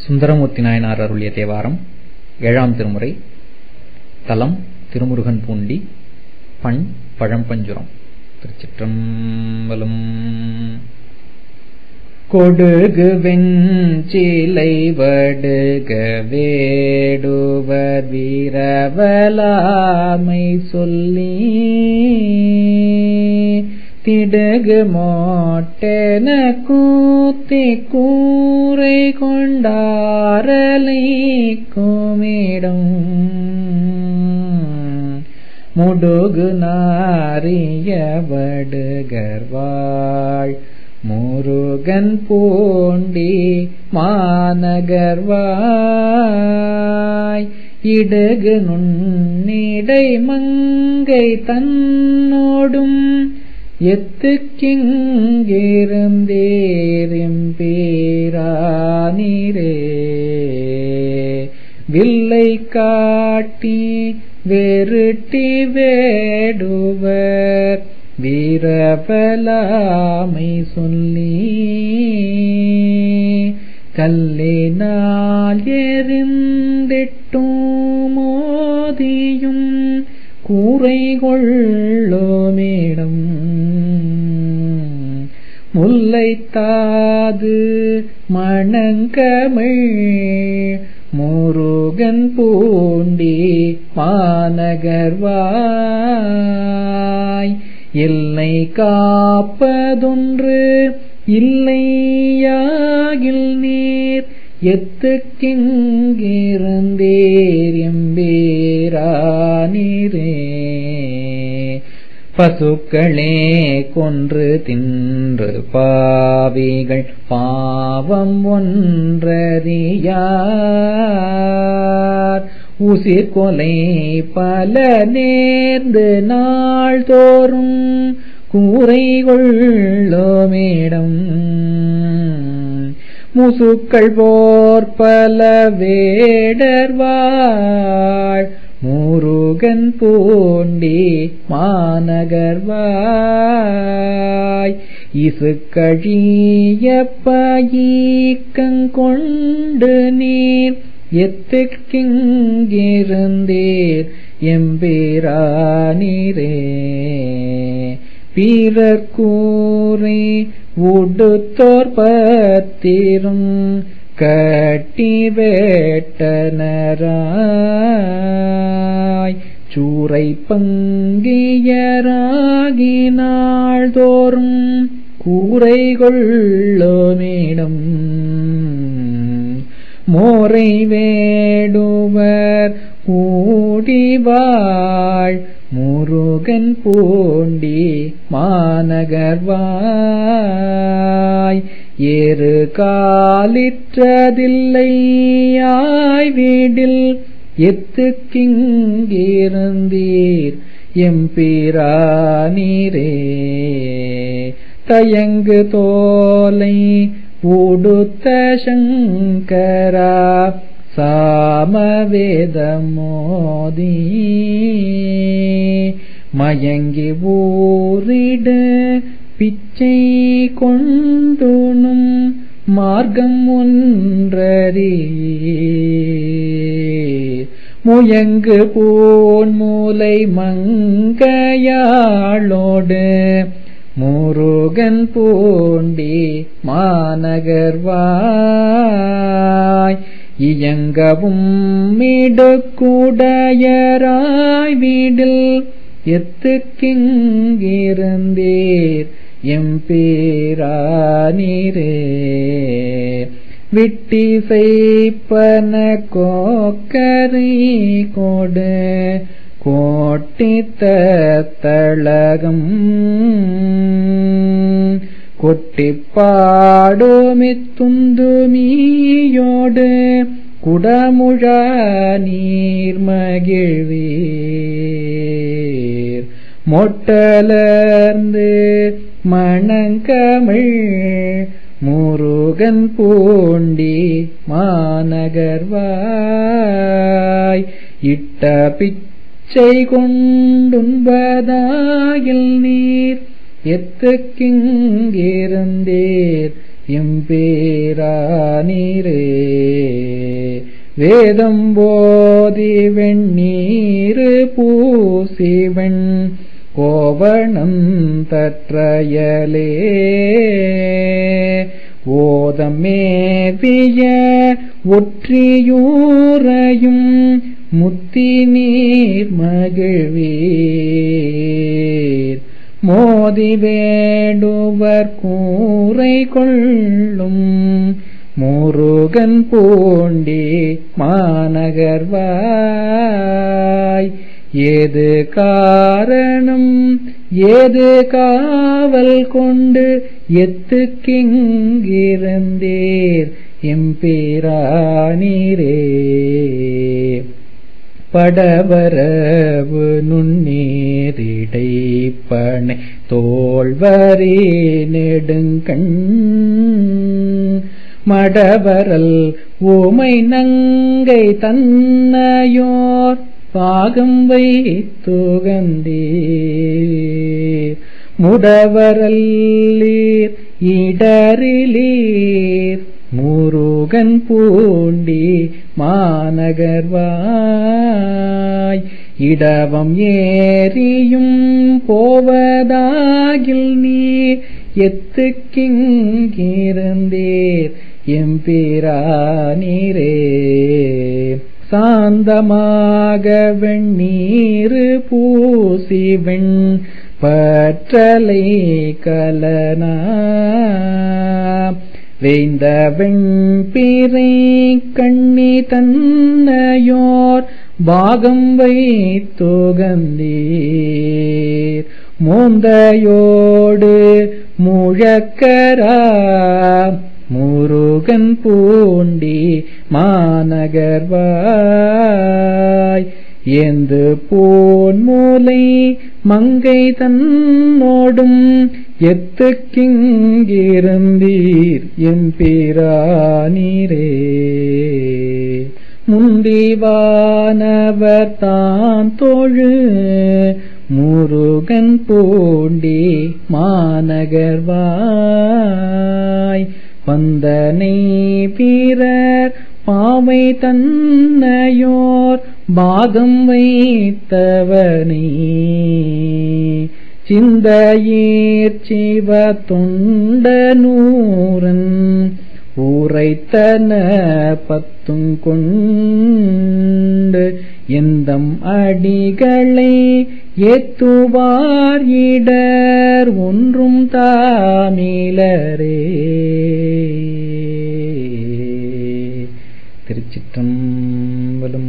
சுந்தரமூர்த்தி நாயனார் அருளிய தேவாரம் ஏழாம் திருமுறை தலம் திருமுருகன் பூண்டி பண் பழம்பஞ்சுரம் திருச்சிற்றம்பலம் கொடுகு வெஞ்சிலை வடுக வேடுவர் வீரவலாமை சொல்லி திடுகு மோட்டென கூத்தி கூரை கொண்டாரலை கோமிடம் முடுகு நாரிய வடுகர்வாள் முருகன் பூண்டி மாநகர்வாய் இடுகு நுண்ணிடை மங்கை தன்னோடும் எத்துக்கிங்கிருந்தேரிம்பேரானிரே வில்லை காட்டி வெருட்டி வேடுவர் வீரபலாமை சொல்லி கல்லினால் எரிந்திட்டும் மோதியும் கூரை கொள்ளோமேடம் முல்லைத்தாது மணங்கமிழ் முருகன் பூண்டி மாநகர்வாய் இல்லை காப்பதொன்று இல்லையாகில் நீர் எத்துக்கிங்கிருந்தேர் எம்பேரானிரே பசுக்களே கொன்று தின்று பாவிகள் பாவம் ஒன்றறியார் உசிர் கொலை பல நேர்ந்து நாள்தோறும் கூரை கொள்ளோமேடம் முசுக்கள் போர்பல வேடர்வாள் முருகன் பூண்டி மாநகர்வாய் இசுக்கழிய பயிக்கங்கொண்டு நீர் எத்துக்கிங்கிருந்தேர் எம்பேரானிரே பீரக்கூரை உடுத்தோர் பத்திரும் கட்டி வேட்டனராய் சூரை பங்கியராகினாள் தோறும் கூரை கொள்ளோமேடம் மோரை வேடுவர் கூடிவாள் முருகன் பூண்டி மாநகர்வாய் ஏறு காலிற்றதில்லையாய் வீடில் எத்துக்கிங்கிருந்தீர் எம்பீரானீரே தயங்கு தோலை உடுத்த சங்கரா சாமவேதமோதி மயங்கி ஊரிடு பிச்சை கொண்டுணும் மார்க்கம் ஒன்றறி முயங்கு பூன் மூலை மங்கையாளோடு முருகன் பூண்டி மாநகர்வாய் இயங்கவும் மிடுக்குடையராய் வீடில் எத்துக்கிங்கிருந்தேர் எம்பேரானிரே விட்டி செய்ப்பன கோக்கரை கோடு கோட்டித்த தளகம் கொட்டிப்பாடுமித்துந்துமியோடு குடமுழ நீர் மகிழ்வீர் மொட்டலர்ந்து மணங்கமிழ் முருகன் பூண்டி மாநகர்வாய் இட்ட பிச்சை கொண்டுண்பதாயில் நீர் எத்துக்கிங்கிருந்தேர் எம்பேரானீரே வேதம் போதி வெண்ணீரு பூசிவெண் கோவணம் தற்றையலே ஓதமேவிய ஒற்றியூரையும் முத்தி நீர் மகிழ்வீர் மோதி வேடுவர் கூரை கொள்ளும் முருகன் பூண்டி மாநகர்வாய் ஏது காரணம் ஏது காவல் கொண்டு எத்துக்கிங்கிருந்தீர் எம்பீரானீரே படவரவு நுண்ணீரிடை பனை தோல்வரே நெடுங்கண் மடவரல் ஊமை நங்கை தன்னையோர் பாகம் வைத்துகந்தீர் முடவரல்லீர் இடரிலீர் முருகன் பூண்டி மாநகர்வாய் இடவம் ஏறியும் போவதாகில் நீர் எத்துக்கிங்கிருந்தீர் எம்பிரானீரே சாந்தமாக வெண்ணீரு பூசிவெண் பற்றலை கலனா வேந்த வெண்பிறை கண்ணி தன்னையோர் பாகம் வைத்துகந்தீர் மூந்தையோடு முழக்கரா முருகன் பூண்டி மாநகர்வாய் எந்து பூன்மூலை மங்கை தன்னோடும் எத்துக்கிங்கிருந்தீர் எம்பிரானீரே முந்திவானவர் தான் தொழு முருகன் பூண்டி மாநகர்வாய் வந்தனை வீரர் பாவை தன்னையோர் பாகம் வைத்தவனே சிந்தையீர் சிவ தொண்ட நூரன் ஊரைத்தன பத்தும் கொண்டு எந்தம் அடிகளை ஏத்துவார் இடர் ஒன்றும் தாமிலரே திருச்சிற்றம்பலம்